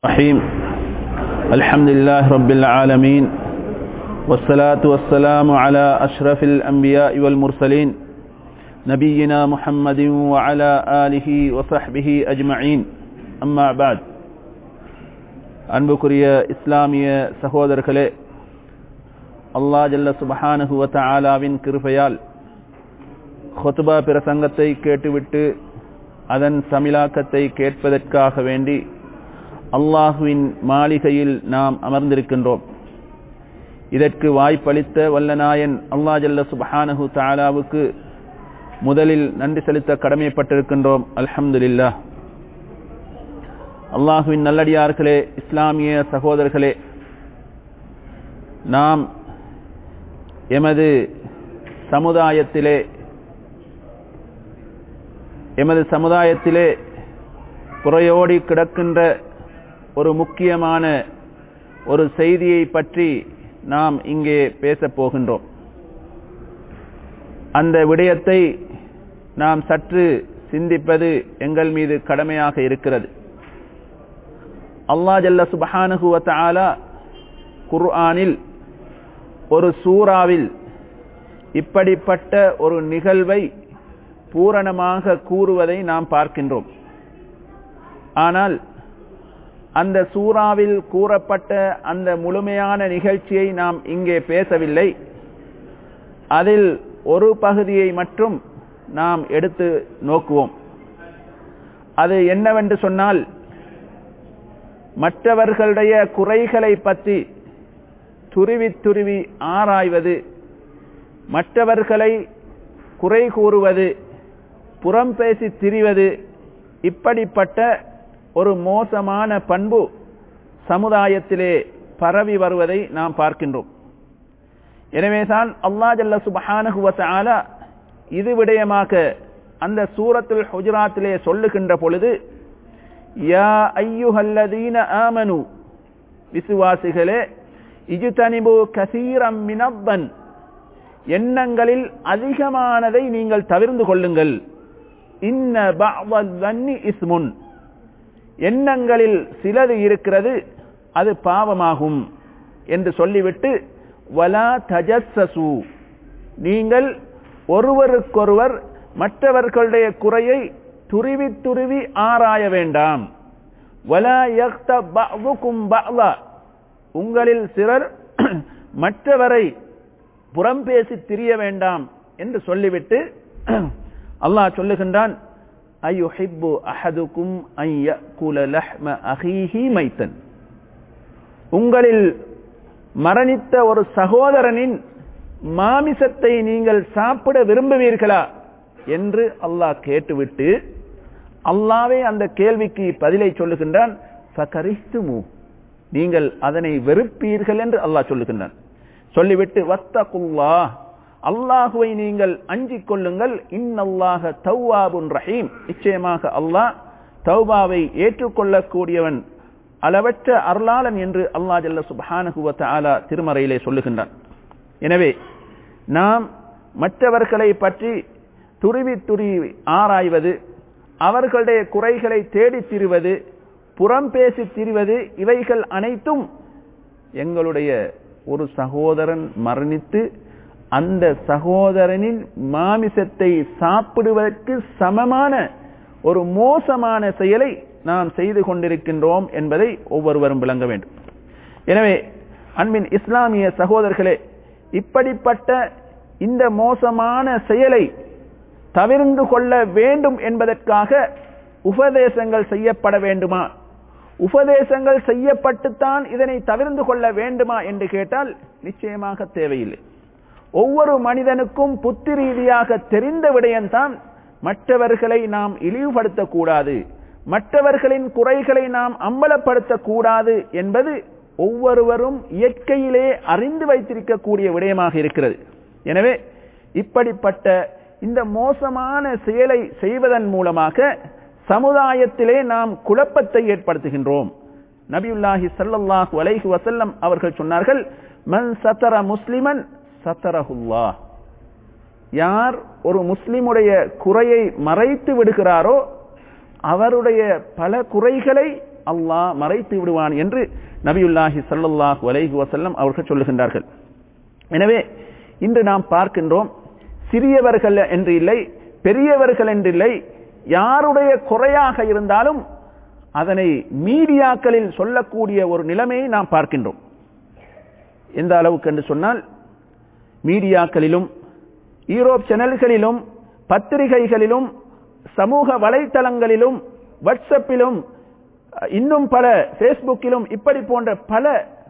الرحيم الحمد لله رب العالمين والصلاة والسلام على أشرف الأنبياء والمرسلين نبينا محمد وعلى آله وصحبه أجمعين أما بعد அன்புக்குரிய இஸ்லாமிய சகோதரர்களே அல்லாஹ் ஜல்ல சுபஹானஹு வ தஆலாவின் கிருபையால் ஹுத்பா பிரசங்கத்தை கேட்டுவிட்டு அதன் சமிலாக்கத்தை கேட்பதற்காக வேண்டி அல்லாஹுவின் மாளிகையில் நாம் அமர்ந்திருக்கின்றோம் இதற்கு வாய்ப்பளித்த வல்லநாயன் அல்லா ஜல்ல சுபஹானஹு தாலாவுக்கு முதலில் நன்றி செலுத்த கடமைப்பட்டிருக்கின்றோம் அல்ஹம்துலில்லா அல்லாஹுவின் நல்லடியார்களே இஸ்லாமிய சகோதரர்களே நாம் எமது சமுதாயத்திலே எமது சமுதாயத்திலே புறையோடி கிடக்கின்ற ஒரு முக்கியமான ஒரு செய்தியை பற்றி நாம் இங்கே பேசப் போகின்றோம் அந்த விடயத்தை நாம் சற்று சிந்திப்பது எங்கள் மீது கடமையாக இருக்கிறது அல்லா ஜல்ல சுபஹானுகுவ ஆலா குர்ஆனில் ஒரு சூறாவில் இப்படிப்பட்ட ஒரு நிகழ்வை பூரணமாக கூறுவதை நாம் பார்க்கின்றோம் ஆனால் அந்த சூறாவில் கூறப்பட்ட அந்த முழுமையான நிகழ்ச்சியை நாம் இங்கே பேசவில்லை அதில் ஒரு பகுதியை மட்டும் நாம் எடுத்து நோக்குவோம் அது என்னவென்று சொன்னால் மற்றவர்களுடைய குறைகளை பற்றி துருவி துருவி ஆராய்வது மற்றவர்களை குறை கூறுவது புறம் பேசி திரிவது இப்படிப்பட்ட ஒரு மோசமான பண்பு சமுதாயத்திலே பரவி வருவதை நாம் பார்க்கின்றோம் எனவேதான் அல்லா ஜல்ல சுபஹானுவல இது விடயமாக அந்த சூரத்துல் ஹுஜராத்திலே சொல்லுகின்ற பொழுது யா ஐயுஹல்லதீன ஆமனு விசுவாசிகளே இஜுதனிபு கசீரம் மினப்பன் எண்ணங்களில் அதிகமானதை நீங்கள் தவிர்ந்து கொள்ளுங்கள் இன்ன பஅவல்லன்னி இஸ்முன் எண்ணங்களில் சிலது இருக்கிறது அது பாவமாகும் என்று சொல்லிவிட்டு வலா தஜஸ்ஸசு நீங்கள் ஒருவருக்கொருவர் மற்றவர்களுடைய குறையை துருவி துருவி ஆராய வேண்டாம் வலா யக்த பஅதுக்கும் பஅதா உங்களில் சிலர் மற்றவரை புறம் பேசி திரிய வேண்டாம் என்று சொல்லிவிட்டு அல்லாஹ் சொல்லுகின்றான் ஐயுஹிப்பு அஹதுக்கும் ஐயகுல லஹ்ம அஹீஹி மைத்தன் உங்களில் மரணித்த ஒரு சகோதரனின் மாமிசத்தை நீங்கள் சாப்பிட விரும்புவீர்களா என்று அல்லாஹ் கேட்டுவிட்டு அல்லாவே அந்த கேள்விக்கு பதிலை சொல்லுகின்றான் நீங்கள் அதனை வெறுப்பீர்கள் என்று அல்லாஹ் சொல்லுகின்றான் சொல்லிவிட்டு வத்தகுல்லா அல்லாஹுவை நீங்கள் அஞ்சிக் கொள்ளுங்கள் இன்னல்லாக தௌவாபுன் ரஹீம் நிச்சயமாக அல்லாஹ் தௌபாவை ஏற்றுக்கொள்ளக்கூடியவன் அளவற்ற அருளாளன் என்று அல்லா ஜல்ல சுபஹானுகுவத்த ஆலா திருமறையிலே சொல்லுகின்றான் எனவே நாம் மற்றவர்களை பற்றி துருவி துருவி ஆராய்வது அவர்களுடைய குறைகளை தேடித் திரிவது புறம் பேசி திரிவது இவைகள் அனைத்தும் எங்களுடைய ஒரு சகோதரன் மரணித்து அந்த சகோதரனின் மாமிசத்தை சாப்பிடுவதற்கு சமமான ஒரு மோசமான செயலை நாம் செய்து கொண்டிருக்கின்றோம் என்பதை ஒவ்வொருவரும் விளங்க வேண்டும் எனவே அன்பின் இஸ்லாமிய சகோதரர்களே இப்படிப்பட்ட இந்த மோசமான செயலை தவிர்ந்து கொள்ள வேண்டும் என்பதற்காக உபதேசங்கள் செய்யப்பட வேண்டுமா உபதேசங்கள் செய்யப்பட்டுத்தான் இதனை தவிர்ந்து கொள்ள வேண்டுமா என்று கேட்டால் நிச்சயமாக தேவையில்லை ஒவ்வொரு மனிதனுக்கும் புத்தி ரீதியாக தெரிந்த விடயம்தான் மற்றவர்களை நாம் இழிவுபடுத்தக்கூடாது மற்றவர்களின் குறைகளை நாம் அம்பலப்படுத்தக்கூடாது என்பது ஒவ்வொருவரும் இயற்கையிலே அறிந்து வைத்திருக்கக்கூடிய விடயமாக இருக்கிறது எனவே இப்படிப்பட்ட இந்த மோசமான செயலை செய்வதன் மூலமாக சமுதாயத்திலே நாம் குழப்பத்தை ஏற்படுத்துகின்றோம் நபியுல்லாஹி சல்லாஹூ அலைஹி வசல்லம் அவர்கள் சொன்னார்கள் மன் சத்தர முஸ்லிமன் சத்தரஹுல்லா யார் ஒரு முஸ்லிமுடைய குறையை மறைத்து விடுகிறாரோ அவருடைய பல குறைகளை அல்லாஹ் மறைத்து விடுவான் என்று நபியுல்லாஹி ஸல்லல்லாஹு அலைஹி வஸல்லம் அவர்கள் சொல்லுகின்றார்கள் எனவே இன்று நாம் பார்க்கின்றோம் சிறியவர்கள் என்று இல்லை பெரியவர்கள் என்று இல்லை யாருடைய குறையாக இருந்தாலும் அதனை மீடியாக்களில் சொல்லக்கூடிய ஒரு நிலைமையை நாம் பார்க்கின்றோம் எந்த அளவுக்கு என்று சொன்னால் மீடியாக்களிலும் ஈரோப் சேனல்களிலும் பத்திரிகைகளிலும் சமூக வலைத்தளங்களிலும் வாட்ஸ்அப்பிலும் இன்னும் பல பேஸ்புக்கிலும் இப்படி போன்ற பல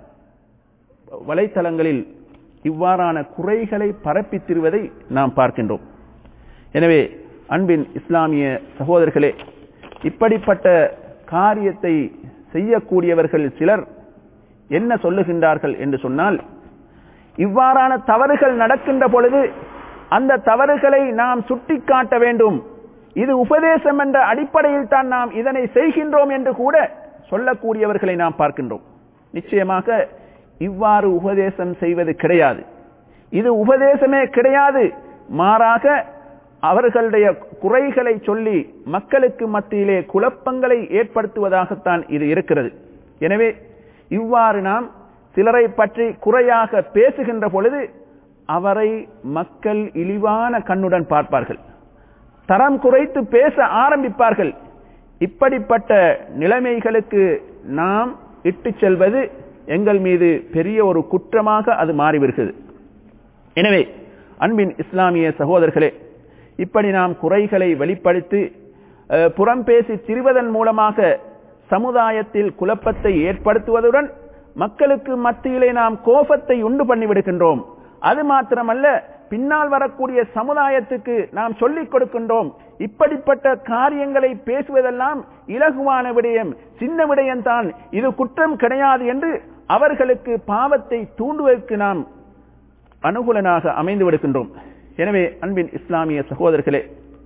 வலைத்தளங்களில் இவ்வாறான குறைகளை பரப்பித் திரிவதை நாம் பார்க்கின்றோம் எனவே அன்பின் இஸ்லாமிய சகோதரர்களே இப்படிப்பட்ட காரியத்தை செய்யக்கூடியவர்கள் சிலர் என்ன சொல்லுகின்றார்கள் என்று சொன்னால் இவ்வாறான தவறுகள் நடக்கின்ற பொழுது அந்த தவறுகளை நாம் சுட்டிக்காட்ட வேண்டும் இது உபதேசம் என்ற அடிப்படையில் தான் நாம் இதனை செய்கின்றோம் என்று கூட சொல்லக்கூடியவர்களை நாம் பார்க்கின்றோம் நிச்சயமாக இவ்வாறு உபதேசம் செய்வது கிடையாது இது உபதேசமே கிடையாது மாறாக அவர்களுடைய குறைகளை சொல்லி மக்களுக்கு மத்தியிலே குழப்பங்களை ஏற்படுத்துவதாகத்தான் இது இருக்கிறது எனவே இவ்வாறு நாம் சிலரை பற்றி குறையாக பேசுகின்ற பொழுது அவரை மக்கள் இழிவான கண்ணுடன் பார்ப்பார்கள் தரம் குறைத்து பேச ஆரம்பிப்பார்கள் இப்படிப்பட்ட நிலைமைகளுக்கு நாம் இட்டு செல்வது எங்கள் மீது பெரிய ஒரு குற்றமாக அது மாறிவிடுகிறது எனவே அன்பின் இஸ்லாமிய சகோதரர்களே இப்படி நாம் குறைகளை வெளிப்படுத்தி புறம் பேசி திரிவதன் மூலமாக சமுதாயத்தில் குழப்பத்தை ஏற்படுத்துவதுடன் மக்களுக்கு மத்தியிலே நாம் கோபத்தை உண்டு பண்ணிவிடுகின்றோம் அது மாத்திரமல்ல பின்னால் வரக்கூடிய சமுதாயத்துக்கு நாம் சொல்லிக் கொடுக்கின்றோம் இப்படிப்பட்ட காரியங்களை பேசுவதெல்லாம் இலகுவான விடயம் சின்ன விடயம் தான் இது குற்றம் கிடையாது என்று அவர்களுக்கு பாவத்தை தூண்டுவதற்கு நாம் அனுகூலனாக அமைந்து விடுக்கின்றோம் எனவே அன்பின் இஸ்லாமிய சகோதரர்களே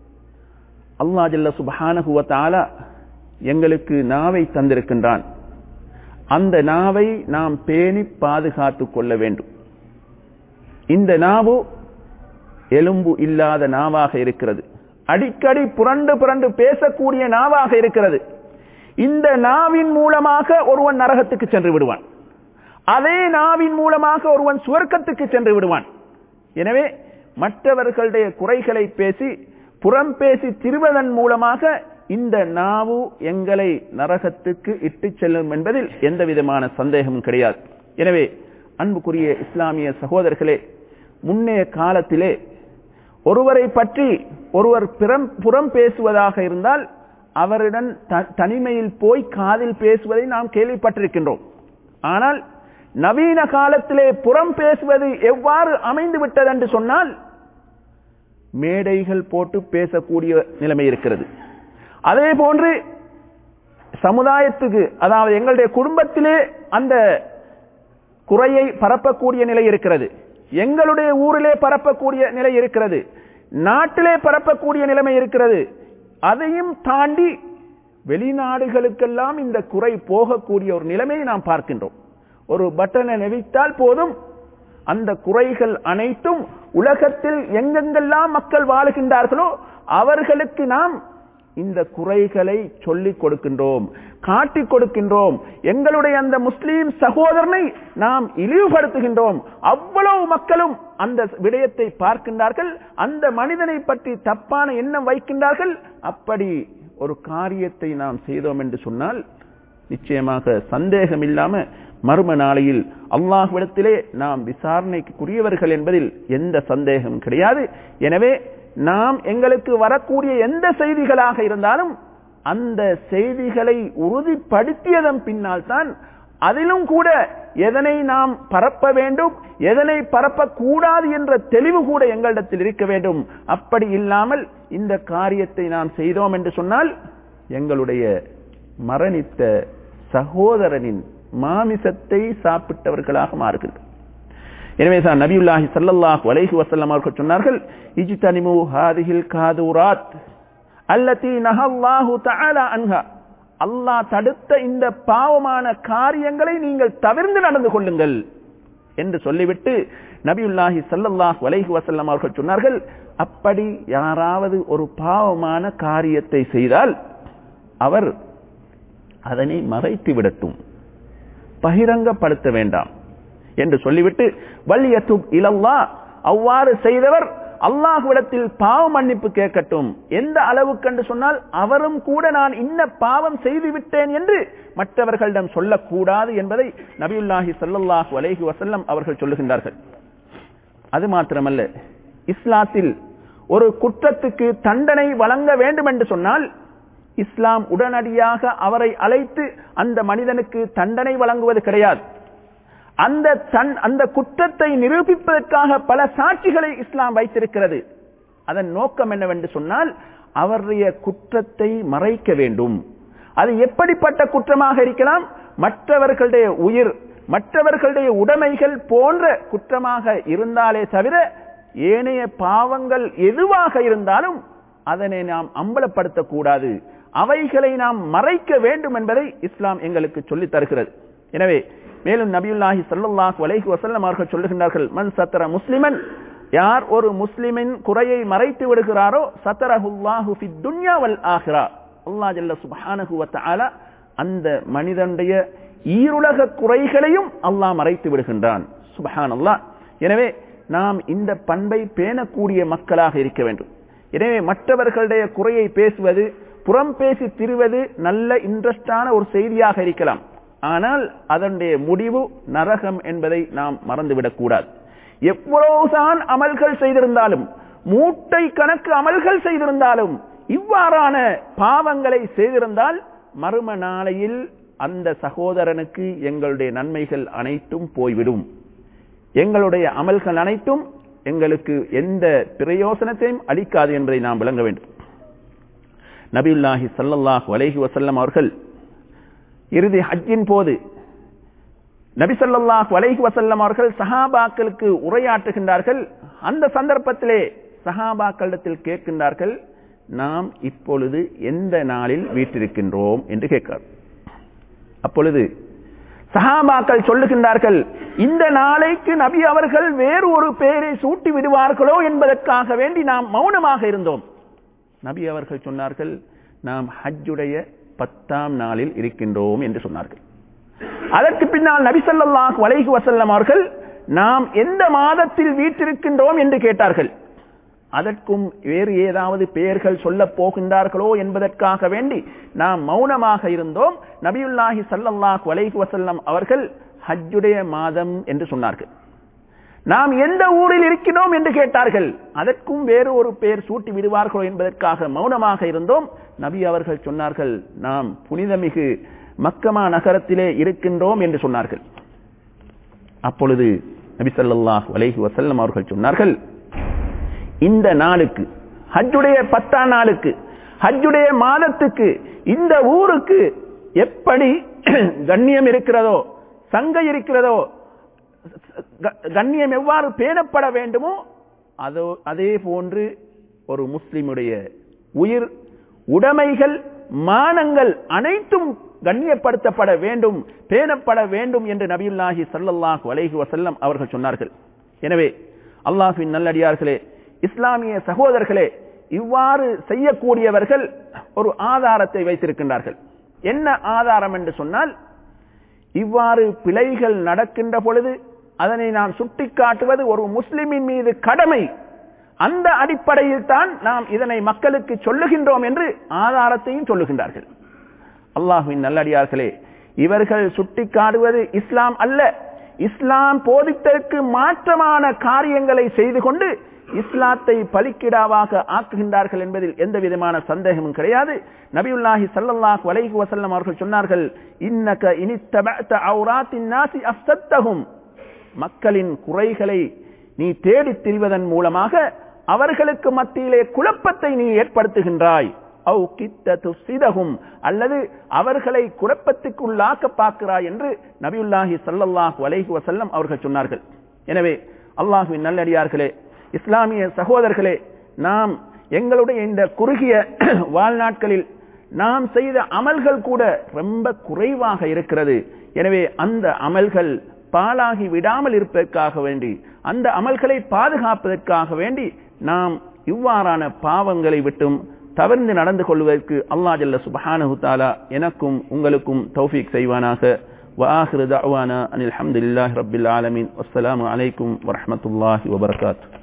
அல்லா ஜல்ல சுபஹானகுவத்தாலா எங்களுக்கு நாவை தந்திருக்கின்றான் அந்த நாவை நாம் பேணி பாதுகாத்துக் கொள்ள வேண்டும் இந்த நாவு எலும்பு இல்லாத நாவாக இருக்கிறது அடிக்கடி புரண்டு புரண்டு பேசக்கூடிய நாவாக இருக்கிறது இந்த நாவின் மூலமாக ஒருவன் நரகத்துக்கு சென்று விடுவான் அதே நாவின் மூலமாக ஒருவன் சுவர்க்கத்துக்கு சென்று விடுவான் எனவே மற்றவர்களுடைய குறைகளை பேசி புறம் பேசி திருவதன் மூலமாக இந்த நாவு எங்களை நரகத்துக்கு இட்டு செல்லும் என்பதில் எந்த விதமான சந்தேகமும் கிடையாது எனவே அன்புக்குரிய இஸ்லாமிய சகோதரர்களே முன்னைய காலத்திலே ஒருவரை பற்றி ஒருவர் பிறம் புறம் பேசுவதாக இருந்தால் அவரிடம் தனிமையில் போய் காதில் பேசுவதை நாம் கேள்விப்பட்டிருக்கின்றோம் ஆனால் நவீன காலத்திலே புறம் பேசுவது எவ்வாறு அமைந்து விட்டது என்று சொன்னால் மேடைகள் போட்டு பேசக்கூடிய நிலைமை இருக்கிறது அதே போன்று சமுதாயத்துக்கு அதாவது எங்களுடைய குடும்பத்திலே அந்த குறையை பரப்பக்கூடிய நிலை இருக்கிறது எங்களுடைய ஊரிலே பரப்பக்கூடிய நிலை இருக்கிறது நாட்டிலே பரப்பக்கூடிய நிலைமை இருக்கிறது அதையும் தாண்டி வெளிநாடுகளுக்கெல்லாம் இந்த குறை போகக்கூடிய ஒரு நிலைமையை நாம் பார்க்கின்றோம் ஒரு பட்டனை நெவித்தால் போதும் அந்த குறைகள் அனைத்தும் உலகத்தில் எங்கெங்கெல்லாம் மக்கள் வாழுகின்றார்களோ அவர்களுக்கு நாம் இந்த குறைகளை சொல்லிக் கொடுக்கின்றோம் காட்டிக் கொடுக்கின்றோம் எங்களுடைய அந்த முஸ்லீம் சகோதரனை நாம் இழிவுபடுத்துகின்றோம் அவ்வளவு மக்களும் அந்த விடயத்தை பார்க்கின்றார்கள் அந்த மனிதனை பற்றி தப்பான எண்ணம் வைக்கின்றார்கள் அப்படி ஒரு காரியத்தை நாம் செய்தோம் என்று சொன்னால் நிச்சயமாக சந்தேகம் இல்லாம மர்ம நாளையில் அல்லாஹ்விடத்திலே நாம் விசாரணைக்குரியவர்கள் என்பதில் எந்த சந்தேகம் கிடையாது எனவே நாம் எங்களுக்கு வரக்கூடிய எந்த செய்திகளாக இருந்தாலும் அந்த செய்திகளை உறுதிப்படுத்தியதன் பின்னால் தான் அதிலும் கூட எதனை நாம் பரப்ப வேண்டும் எதனை பரப்பக்கூடாது என்ற தெளிவு கூட எங்களிடத்தில் இருக்க வேண்டும் அப்படி இல்லாமல் இந்த காரியத்தை நாம் செய்தோம் என்று சொன்னால் எங்களுடைய மரணித்த சகோதரனின் மாமிசத்தை சாப்பிட்டவர்களாக மாறுகின்றோம் எனவே தான் நபியுல்லாஹி சல்லல்லாஹு அலைஹி வஸல்லம் அவர்கள் சொன்னார்கள் இஜ்தனிமு ஹாதிஹில் காதுராத் அல்லதி நஹல்லாஹு தஆலா அன்ஹா அல்லாஹ் தடுத்த இந்த பாவமான காரியங்களை நீங்கள் தவிர்ந்து நடந்து கொள்ளுங்கள் என்று சொல்லிவிட்டு நபியுல்லாஹி சல்லல்லாஹு அலைஹி வஸல்லம் அவர்கள் சொன்னார்கள் அப்படி யாராவது ஒரு பாவமான காரியத்தை செய்தால் அவர் அதனை மறைத்து விடட்டும் பகிரங்கப்படுத்த வேண்டாம் என்று சொல்லிவிட்டு வல்லியத்து இலல்லா அவ்வாறு செய்தவர் அல்லாஹுவிடத்தில் பாவ மன்னிப்பு கேட்கட்டும் எந்த அளவுக்கு என்று சொன்னால் அவரும் கூட நான் இன்ன பாவம் செய்து விட்டேன் என்று மற்றவர்களிடம் சொல்லக்கூடாது என்பதை நபியுல்லாஹி சல்லாஹு அலைஹி வசல்லம் அவர்கள் சொல்லுகின்றார்கள் அது மாத்திரமல்ல இஸ்லாத்தில் ஒரு குற்றத்துக்கு தண்டனை வழங்க வேண்டும் என்று சொன்னால் இஸ்லாம் உடனடியாக அவரை அழைத்து அந்த மனிதனுக்கு தண்டனை வழங்குவது கிடையாது அந்த தன் அந்த குற்றத்தை நிரூபிப்பதற்காக பல சாட்சிகளை இஸ்லாம் வைத்திருக்கிறது அதன் நோக்கம் என்னவென்று சொன்னால் அவருடைய குற்றத்தை மறைக்க வேண்டும் அது எப்படிப்பட்ட குற்றமாக இருக்கலாம் மற்றவர்களுடைய உயிர் மற்றவர்களுடைய உடைமைகள் போன்ற குற்றமாக இருந்தாலே தவிர ஏனைய பாவங்கள் எதுவாக இருந்தாலும் அதனை நாம் அம்பலப்படுத்தக்கூடாது அவைகளை நாம் மறைக்க வேண்டும் என்பதை இஸ்லாம் எங்களுக்கு சொல்லித் தருகிறது எனவே மேலும் நபியுல்லாஹி சல்லாஹ் வலைஹி வசல்லம் அவர்கள் சொல்லுகின்றார்கள் மன் சத்தர முஸ்லிமன் யார் ஒரு முஸ்லிமின் குறையை மறைத்து விடுகிறாரோ சத்தரஹுல்லாஹு ஃபி துன்யா வல் ஆஹிரா அல்லாஹ் ஜல்ல சுப்ஹானஹு வ தஆலா அந்த மனிதனுடைய ஈருலக குறைகளையும் அல்லாஹ் மறைத்து விடுகின்றான் சுபஹானல்லாஹ் எனவே நாம் இந்த பண்பை பேணக்கூடிய மக்களாக இருக்க வேண்டும் எனவே மற்றவர்களுடைய குறையை பேசுவது புறம் பேசி திரிவது நல்ல இன்ட்ரெஸ்டான ஒரு செய்தியாக இருக்கலாம் ஆனால் அதனுடைய முடிவு நரகம் என்பதை நாம் மறந்துவிடக் கூடாது எவ்வளவுதான் அமல்கள் செய்திருந்தாலும் மூட்டை கணக்கு அமல்கள் செய்திருந்தாலும் இவ்வாறான பாவங்களை செய்திருந்தால் மறும நாளையில் அந்த சகோதரனுக்கு எங்களுடைய நன்மைகள் அனைத்தும் போய்விடும் எங்களுடைய அமல்கள் அனைத்தும் எங்களுக்கு எந்த பிரயோசனத்தையும் அளிக்காது என்பதை நாம் விளங்க வேண்டும் நபியுல்லாஹி சல்லல்லாஹு அலைஹி வசல்லம் அவர்கள் இறுதி ஹஜ்ஜின் போது நபி ஸல்லல்லாஹு அலைஹி வஸல்லம் அவர்கள் சஹாபாக்களுக்கு உரையாற்றுகின்றார்கள் அந்த சந்தர்ப்பத்திலே சஹாபாக்களிடத்தில் கேட்கின்றார்கள் நாம் இப்பொழுது எந்த நாளில் வீட்டிருக்கின்றோம் என்று கேட்கிறார் அப்பொழுது சஹாபாக்கள் சொல்லுகின்றார்கள் இந்த நாளைக்கு நபி அவர்கள் வேறு ஒரு பெயரை சூட்டி விடுவார்களோ என்பதற்காக வேண்டி நாம் மௌனமாக இருந்தோம் நபி அவர்கள் சொன்னார்கள் நாம் ஹஜ்ஜுடைய பத்தாம் நாளில் இருக்கின்றோம் என்று சொன்னார்கள் அதற்கு பின்னால் நபி ஸல்லல்லாஹு அலைஹி வஸல்லம் அவர்கள் நாம் எந்த மாதத்தில் வீட்டிருக்கின்றோம் என்று கேட்டார்கள் அதற்கும் வேறு ஏதாவது பெயர்கள் சொல்ல போகின்றார்களோ என்பதற்காக வேண்டி நாம் மௌனமாக இருந்தோம் நபியுல்லாஹி ஸல்லல்லாஹு அலைஹி வஸல்லம் அவர்கள் ஹஜ்ஜுடைய மாதம் என்று சொன்னார்கள் நாம் எந்த ஊரில் இருக்கிறோம் என்று கேட்டார்கள் அதற்கும் வேறு ஒரு பெயர் சூட்டி விடுவார்களோ என்பதற்காக மௌனமாக இருந்தோம் நபி அவர்கள் சொன்னார்கள் நாம் புனிதமிகு மக்கமா நகரத்திலே இருக்கின்றோம் என்று சொன்னார்கள் அப்பொழுது நபி ஸல்லல்லாஹு அலைஹி வஸல்லம் அவர்கள் சொன்னார்கள் இந்த நாளுக்கு ஹஜ்ஜுடைய பத்தாம் நாளுக்கு ஹஜ்ஜுடைய மாதத்துக்கு இந்த ஊருக்கு எப்படி கண்ணியம் இருக்கிறதோ சங்கை இருக்கிறதோ கண்ணியம் எவ்வாறு பேணப்பட வேண்டுமோ அதோ அதே போன்று ஒரு முஸ்லிமுடைய உயிர் உடைமைகள் மானங்கள் அனைத்தும் கண்ணியப்படுத்தப்பட வேண்டும் பேணப்பட வேண்டும் என்று நபியுல்லாஹி சல்லல்லாஹு அலைஹி வசல்லம் அவர்கள் சொன்னார்கள் எனவே அல்லாஹின் நல்லடியார்களே இஸ்லாமிய சகோதரர்களே இவ்வாறு செய்யக்கூடியவர்கள் ஒரு ஆதாரத்தை வைத்திருக்கின்றார்கள் என்ன ஆதாரம் என்று சொன்னால் இவ்வாறு பிழைகள் நடக்கின்ற பொழுது அதனை நான் சுட்டிக்காட்டுவது ஒரு முஸ்லிமின் மீது கடமை அந்த அடிப்படையில் தான் நாம் இதனை மக்களுக்கு சொல்லுகின்றோம் என்று ஆதாரத்தையும் சொல்லுகின்றார்கள் அல்லாஹுவின் நல்லடியார்களே இவர்கள் சுட்டிக்காடுவது இஸ்லாம் அல்ல இஸ்லாம் போதித்தற்கு மாற்றமான காரியங்களை செய்து கொண்டு இஸ்லாத்தை பலிக்கிடாவாக ஆக்குகின்றார்கள் என்பதில் எந்த விதமான சந்தேகமும் கிடையாது நபியுல்லாஹி சல்லல்லாஹு அலைஹி வஸல்லம் அவர்கள் சொன்னார்கள் இன்னக இனித்தபஅத அவுராத்தின் நாசி அஃசத்தஹும் மக்களின் குறைகளை நீ தேடித் திரிவதன் மூலமாக அவர்களுக்கு மத்தியிலே குழப்பத்தை நீ ஏற்படுத்துகின்றாய் அவு கித்த துசிதகும் அல்லது அவர்களை குழப்பத்துக்குள்ளாக்க பார்க்கிறாய் என்று நபியுல்லாஹி சல்லல்லாஹு அலைஹி வசல்லம் அவர்கள் சொன்னார்கள் எனவே அல்லாஹுவின் நல்லடியார்களே இஸ்லாமிய சகோதரர்களே நாம் எங்களுடைய இந்த குறுகிய வாழ்நாட்களில் நாம் செய்த அமல்கள் கூட ரொம்ப குறைவாக இருக்கிறது எனவே அந்த அமல்கள் பாலாகி விடாமல் இருப்பதற்காக வேண்டி அந்த அமல்களை பாதுகாப்பதற்காக வேண்டி நாம் இவ்வாறான பாவங்களை விட்டும் தவிர்ந்து நடந்து கொள்வதற்கு அல்லாஹ் ஜல்ல சுபஹானஹு தஆலா எனக்கும் உங்களுக்கும் தௌஃபீக் செய்வானாக وآخر دعوانا أن الحمد لله رب العالمين والسلام عليكم ورحمة الله وبركاته